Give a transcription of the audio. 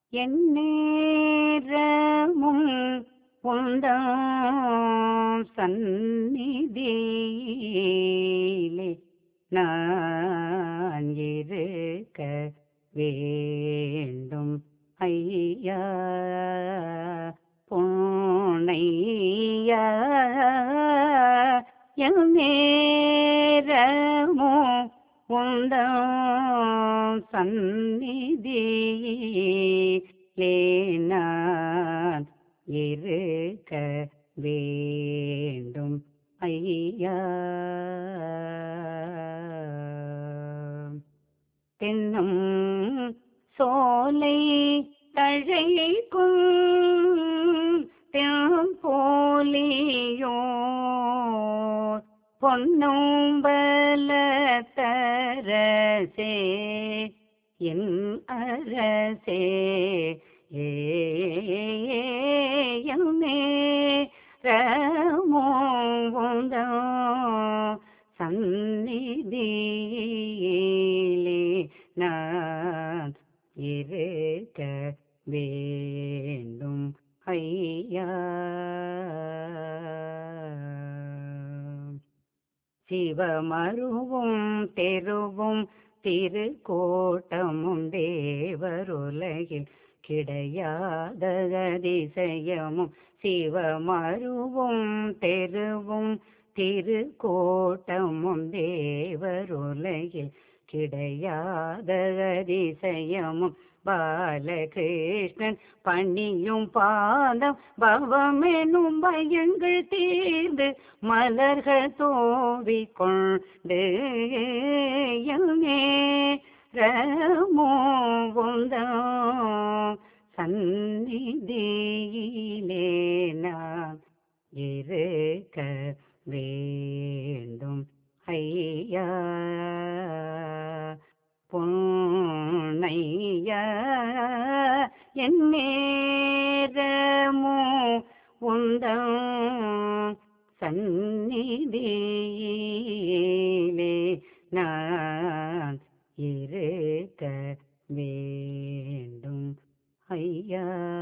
எந்நேரமும் உந்தாம் சந்நிதியிலே நான் இருக்க வேண்டும் ஐயா பொன்னையா என் நேரமோ உந்தாம் சந்நிதியிலே நான் இருக்க வேண்டும் ஐயா தென்னும் சோலை தழைக்கும் போலியோ பொன்னும்பல தரசே என் அரசே ஏமே ரமோந்தோ சந்நிதியிலே நான் இருக்க வேண்டும் ஐயா சிவமருவும் தெருவும் திருக்கோட்டமும் தேவருலகில் கிடையாத அதிசயமும் சிவமருவும் தெருவும் திருக்கோட்டமும் தேவருலகில் கிடையாத அதிசயமும் பாலகிருஷ்ணன் பணியும் பாதம் பவமெனும் பயங்கள் தீர்ந்து மலர்கள் தோவி கொண்டு ரமோந்தம் சந்நிதியிலே நான் இருக்க வேண்டும் ஐயா பொன்னையா என் நேரமோ உந்தம் சந்நிதியிலே நான் இருக்க வேண்டும் ஐயா